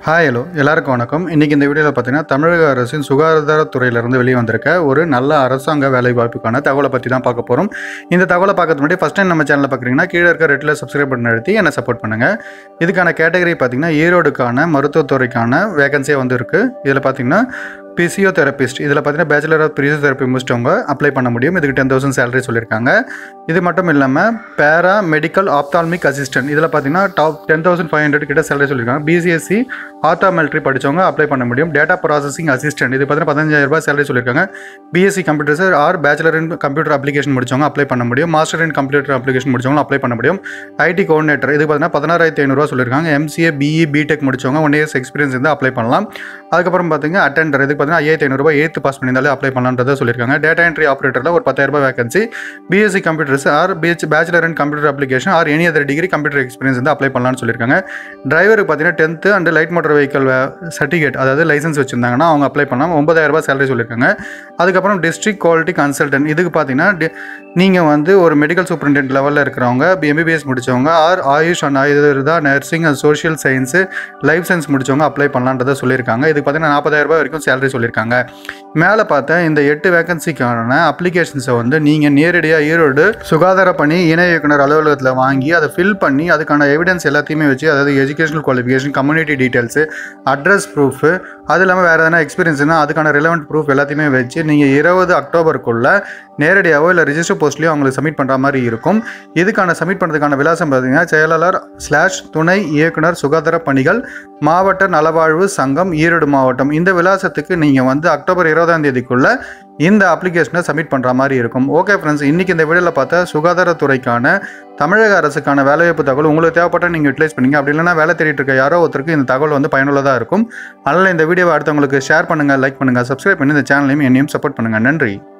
hi hello எல்லாருக்கும் வணக்கம் இன்றைக்கி இந்த வீடியோவில் பார்த்தீங்கன்னா தமிழக அரசின் சுகாதாரத்துறையிலிருந்து வெளியே வந்திருக்க ஒரு நல்ல அரசாங்க வேலை வாய்ப்புக்கான தகவலை பற்றி தான் பார்க்க போகிறோம் இந்த தகவலை பார்க்கறது முன்னாடி ஃபஸ்ட் டைம் நம்ம சேனலில் பார்க்குறீங்கன்னா கீழே இருக்க ரெட்டில் சப்ஸ்கிரைப் பண்ணி அழுத்தி என்னை சப்போர்ட் பண்ணுங்கள் இதுக்கான கேட்டகரி பார்த்தீங்கன்னா ஈரோடுக்கான மருத்துவத்துறைக்கான வேகன்சியாக வந்து இருக்குது இதில் பார்த்தீங்கன்னா பிசியோதெரபிஸ்ட் இதில் பார்த்தீங்கன்னா பேச்சுலர் ஆஃப் பிசியோதெரப்பி முடிச்சிட்டவங்க அப்ளை பண்ண முடியும் இதுக்கு டென் தௌசண்ட் சேலரி சொல்லியிருக்காங்க இது மட்டும் இல்லாமல் பேரா மெடிக்கல் ஆப்தால்மிக் அசிஸ்டன்ட் இதில் பார்த்தீங்கன்னா top ten thousand five hundred கிட்ட சேலரி சொல்லியிருக்காங்க பிசிஎஸ்சி ஆர்த்தாமெல்ட்ரி படித்தவங்க அப்ளை பண்ண முடியும் டேட்டா ப்ராசஸிங் அசிஸ்டன்ட் இது பார்த்தீங்கன்னா பதினஞ்சாயிரம் ரூபாய் சேலரி சொல்லியிருக்காங்க BSc computers or bachelor in computer application முடிச்சவங்க அப்ளை பண்ண முடியும் மாஸ்டர் இன் கம்ப்யூட்டர் அப்ளிகேஷன் முடிச்சவங்க அப்ளை பண்ண முடியும் ஐடி கோஆர்டினேட்டர் இது பார்த்தீங்கன்னா பதினாறாயிரத்தி ஐநூறுரூவா சொல்லியிருக்காங்க எம்சிஏ பிஇ பிடெக் முடிச்சவங்க ஒன் இயர்ஸ் எக்ஸ்பீரியன்ஸ் இருந்தால் அப்ளை பண்ணலாம் அதுக்கப்புறம் பார்த்தீங்க அட்டெண்டர் இதுக்கு பார்த்தீங்கன்னா ஐயாயிரத்தி ஐநூறுரூபா எய்த்து பாஸ் பண்ணியிருந்தாலே அப்ளை பண்ணலான்றதை சொல்லியிருக்காங்க டேட்டா என்ட்ரி ஆப்ரேட்டரில் ஒரு பத்தாயிரம் ரூபாய் vacancy BSc computers or BH bachelor in computer application or any other degree computer experience வந்து அப்ளை பண்ணலாம்னு சொல்லியிருக்காங்க டிரைவருக்கு பார்த்தீங்கன்னா tenth and light motor vehicle certificate அதாவது லைசன்ஸ் வச்சிருந்தாங்கன்னா அவங்க அப்ளை பண்ணலாம் ஒன்பதாயிரம் ரூபாய் சேலரி சொல்லியிருக்காங்க அதுக்கப்புறம் டிஸ்ட்ரிக்ட் குவாலிட்டி கன்சல்டன்ட் இதுக்கு பார்த்தீங்கன்னா நீங்கள் வந்து ஒரு மெடிக்கல் சூப்பரிண்டென்ட் லெவலில் இருக்கிறவங்க எம்பிபிஎஸ் முடிச்சவங்க or AYUSH and Ayurveda nursing and social science life science முடிச்சவங்க அப்ளை பண்ணலான்றதை சொல்லியிருக்காங்க இதுக்கு பார்த்தீங்கன்னா நாற்பதாயிரம் ரூபாய் வரைக்கும் சேலரி சொல்லியிருக்காங்க மேலே பார்த்தா இந்த எட்டு வேகன்சிக்கான அப்ளிகேஷன்ஸை வந்து நீங்கள் நேரடியாக ஈரோடு சுகாதார பணி இணை இயக்குனர் அலுவலகத்தில் வாங்கி அதை ஃபில் பண்ணி அதுக்கான எவிடன்ஸ் எல்லாத்தையுமே வச்சு அதாவது educational qualification community details address proof அது இல்லாமல் வேறு எதனா எக்ஸ்பீரியன்ஸ்னால் அதுக்கான ரிலவெண்ட் ப்ரூஃப் எல்லாத்தையுமே வச்சு நீங்கள் இருபது அக்டோபருக்குள்ளே நேரடியாகவோ இல்லை ரிஜிஸ்டர் போஸ்ட்லேயோ அவங்களுக்கு சப்மிட் பண்ணுற மாதிரி இருக்கும் இதுக்கான சப்மிட் பண்ணுறதுக்கான விலாசம் பார்த்தீங்கன்னா செயலாளர் ஸ்லாஷ் துணை இயக்குனர் சுகாதார பணிகள் மாவட்ட நலவாழ்வு சங்கம் ஈரோடு மாவட்டம் இந்த விலாசத்துக்கு நீங்கள் வந்து அக்டோபர் இருபதாம் தேதிக்குள்ளே இந்த அப்ளிகேஷனை சப்மிட் பண்ணுற மாதிரி இருக்கும் ஓகே ஃப்ரெண்ட்ஸ் இன்றைக்கி இந்த வீடியோவில் பார்த்தா சுகாதாரத்துறைக்கான தமிழக அரசுக்கான வேலைவாய்ப்பு தகவல் உங்களுக்கு தேவைப்பட்டால் நீங்கள் யூட்டிலைஸ் பண்ணிங்க அப்படி இல்லைனா வேலை தேடிட்டு இருக்க யாரோ ஒருத்தருக்கு இந்த தகவல் வந்து பயனுள்ளதாக இருக்கும் அதனால் இந்த வீடியோவை அடுத்தவங்களுக்கு ஷேர் பண்ணுங்கள் லைக் பண்ணுங்கள் சப்ஸ்கிரைப் பண்ணி இந்த சேனலையும் என்னையும் சப்போர்ட் பண்ணுங்கள் நன்றி